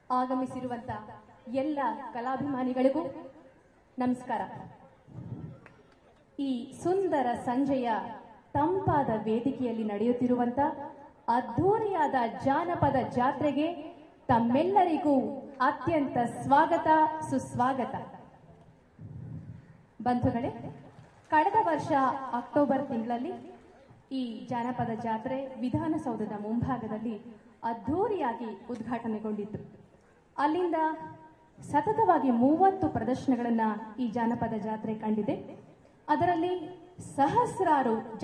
ಆಗಮಿಸಿರುವಂತ ಎಲ್ಲ ಕಲಾಭಿಮಾನಿಗಳಿಗೂ ನಮಸ್ಕಾರ ಈ ಸುಂದರ ಸಂಜೆಯ ತಂಪಾದ ವೇದಿಕೆಯಲ್ಲಿ ನಡೆಯುತ್ತಿರುವಂತ ಅದ್ಧೂರಿಯಾದ ಜಾನಪದ ಜಾತ್ರೆಗೆ ತಮ್ಮೆಲ್ಲರಿಗೂ ಅತ್ಯಂತ ಸ್ವಾಗತ ಸುಸ್ವಾಗತ ಬಂಧುಗಳೇ ಕಳೆದ ವರ್ಷ ಅಕ್ಟೋಬರ್ ತಿಂಗಳಲ್ಲಿ ಈ ಜಾನಪದ ಜಾತ್ರೆ ವಿಧಾನಸೌಧದ ಮುಂಭಾಗದಲ್ಲಿ ಅದ್ಧೂರಿಯಾಗಿ ಉದ್ಘಾಟನೆಗೊಂಡಿತ್ತು ಅಲ್ಲಿಂದ ಸತತವಾಗಿ ಮೂವತ್ತು ಪ್ರದರ್ಶನಗಳನ್ನ ಈ ಜಾನಪದ ಜಾತ್ರೆ ಕಂಡಿದೆ ಅದರಲ್ಲಿ ಸಹಸ್ರಾರು